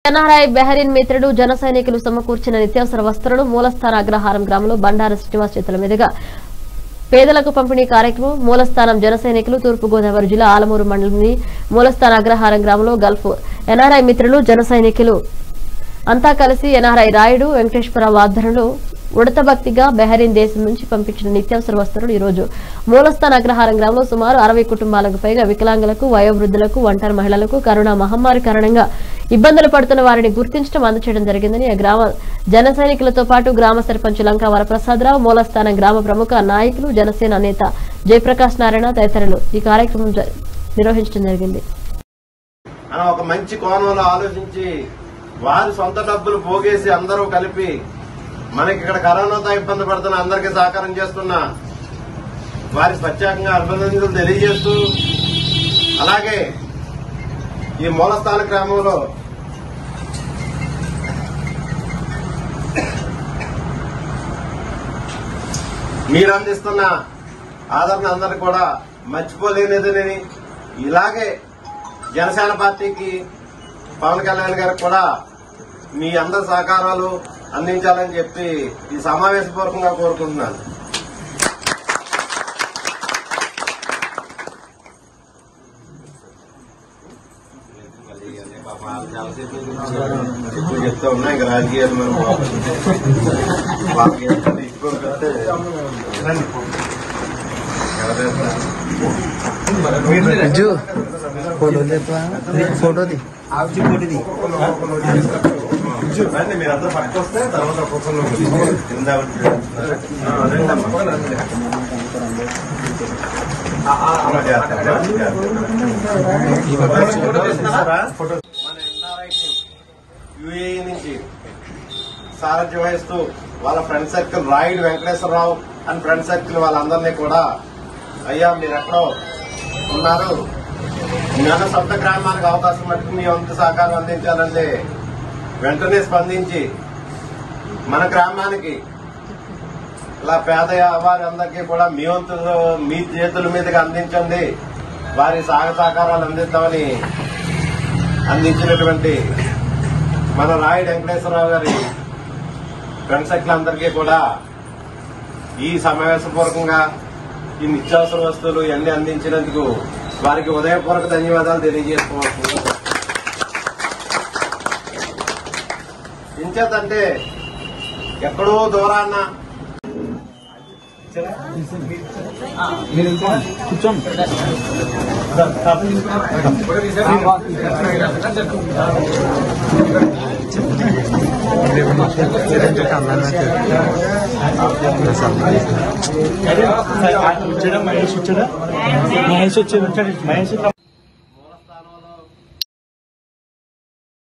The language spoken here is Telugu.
ఎన్ఆర్ఐ బెహరీన్ మిత్రుడు జన సైనికులు సమకూర్చిన నిత్యావసర వస్తువులను మూలస్థాన అగ్రహారం గ్రామంలో బండార శ్రీనివాస్ చేతుల మీదుగా పేదలకు పంపిణీ కార్యక్రమం మూలస్థానం జన సైనికులు తూర్పుగోదావరి జిల్లా ఆలమూరు మండలంలోని మూలస్థాన అగ్రహారం గ్రామంలో గల్ఫ్ ఎన్ఆర్ఐ మిత్రులు జన సైనికులు అంతా కలిసి ఎన్ఆర్ఐ రాయుడు వెంకటేశ్వరరావు ఆధ్వర్యంలో ఉడత భక్తిగా బెహరీన్ దేశం నుంచి పంపించిన నిత్యావసర వస్తువులు ఈ రోజు మూలస్థాన్ అగ్రహారం గ్రామంలో సుమారు అరవై కుటుంబాలకు పైగా వికలాంగులకు వయోవృద్ధులకు ఒంటరి మహిళలకు కరోనా మహమ్మారి కారణంగా ఇబ్బందులు పడుతున్న వారిని గుర్తించడం అందచేయడం జరిగిందని ఆ గ్రామ జన సైనికులతో పాటు గ్రామ సర్పంచ్ లంకా వరప్రసాదరావు మూలస్థానం గ్రామ ప్రముఖ నాయకులు జనసేన నేత జయప్రకాష్ నారాయణ తదితరులు ఈ కార్యక్రమం జ- నిర్వహించడం జరిగింది అని ఒక మంచి కోణంలో ఆలోచించి వారి సొంత డబ్బులు పోగేసి అందరూ కలిపి మనకి ఇక్కడ కరోనాతో ఇబ్బంది పడుతున్న అందరికీ సహకారం చేస్తున్న వారి ప్రత్యేకంగా అభినందనలు తెలియజేస్తూ అలాగే ఈ మూలస్థాన గ్రామంలో మీరు అందిస్తున్న ఆదరణ అందరికీ కూడా మర్చిపోలేనిదని ఇలాగే జనసేన పార్టీకి పవన్ కళ్యాణ్ గారికి కూడా మీ అందరి సహకారాలు అందించాలని చెప్పి ఈ సమావేశపూర్వకంగా కోరుకుంటున్నాను ఎక్కువ చెప్తా ఉన్నా ఇంకా రాజకీయాలు మనం వాళ్ళకి ఏంటంటే ఎక్కువ పెడితే రాజు ఫోటో లేపా ఫోటో ది రండి మీరందరూ పక్కకు వస్తే తర్వాత ఒక్కొక్కరు కింద రండమ్మా. అలా చేస్తారా? మన ఎన్ఆర్ఐ టీం యుఏఈ నుంచి సారథ్యం వహిస్తూ వాళ్ళ friend circle Rayudu Venkateswararao and friend circle వాళ్ళందరినీ కూడా అయ్యా మీరు ఎక్కడో ఉన్నారు మన సొంత గ్రామానికి అవకాశం మట్టుకు మీ వంతు సహకారం అందించాలంటే వెంటనే స్పందించి మన గ్రామానికి ఇలా పేద వారందరికీ కూడా మీ వంతు మీ చేతుల మీదుగా అందించండి వారి సహాయ సహకారాలు అందిద్దామని అందించినటువంటి మన రాయుడు వెంకటేశ్వరరావు గారి ఫ్రెండ్ సర్కిల్ అందరికీ కూడా ఈ సమావేశపూర్వకంగా ఈ నిత్యావసర వస్తువులు ఇవన్నీ అందించినందుకు వారికి ఉదయపూర్వక ధన్యవాదాలు తెలియజేసుకోవచ్చు ఇంచేతంటే ఎక్కడో దూరాన్న వచ్చాడా మహేష్ వచ్చాడా మహేష్ వచ్చాడు మహేష్